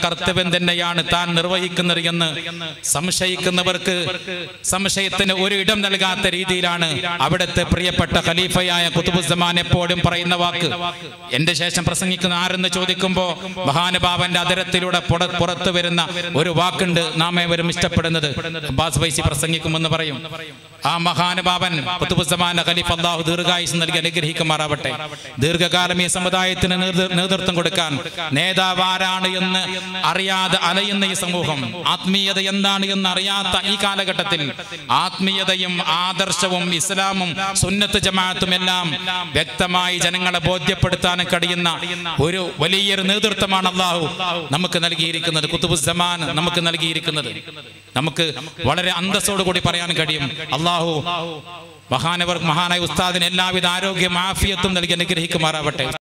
കർത്തവ്യം തന്നെയാണ് താൻ നിർവഹിക്കുന്നത് എന്ന് സംശയിക്കുന്നവർക്ക് സംശയത്തിന് ഒരു ഇടം നൽകാത്ത രീതിയിലാണ് അവിടുത്തെ പ്രിയപ്പെട്ട ഖലീഫയായ കുത്തുബുസമാൻ എപ്പോഴും പറയുന്ന വാക്ക് എന്റെ ശേഷം പ്രസംഗിക്കുന്ന ആരെന്ന് ചോദിക്കുമ്പോ മഹാനുഭാവന്റെ അതിരത്തിലൂടെ പുറ- പുറത്തു വരുന്ന ഒരു വാക്കുണ്ട് നാം ഏവരും ഇഷ്ടപ്പെടുന്നത് അബ്ബാസ് വൈസി പ്രസംഗിക്കുമെന്ന് പറയും ആ മഹാനുഭാവൻ കുത്തുബുസമാന്റെ ഖലീഫ് അള്ളാഹു ദീർഘായുസ് നൽകി അനുഗ്രഹിക്കുമാറാവട്ടെ ദീർഘകാലം ഈ സമുദായത്തിന് നേതൃ- നേതൃത്വം കൊടുക്കാൻ നേതാവ് ആരാണ് എന്ന് അറിയാതെ അലയുന്ന ഈ സമൂഹം ആത്മീയത എന്താണ് എന്ന് അറിയാത്ത ഈ കാലഘട്ടത്തിൽ ആത്മീയതയും ആദർശവും ഇസ്ലാമും സുന്നത്ത് ജമാഅത്തും എല്ലാം വ്യക്തമായി ജനങ്ങളെ ബോധ്യപ്പെടുത്താൻ കഴിയുന്ന ഒരു വലിയൊരു നേതൃത്വമാണ് അള്ളാഹു നമുക്ക് നൽകിയിരിക്കുന്നത് കുത്തുബുസമാൻ നമുക്ക് നൽകിയിരിക്കുന്നത് നമുക്ക് വളരെ അന്തസ്സോടു കൂടി പറയാൻ കഴിയും അള്ളാഹു മഹാനവർ മഹാനായ ഉസ്താദിന് എല്ലാവിധ ആരോഗ്യം ആഫിയത്തും നൽകി അനുഗ്രഹിക്കുമാറാവട്ടെ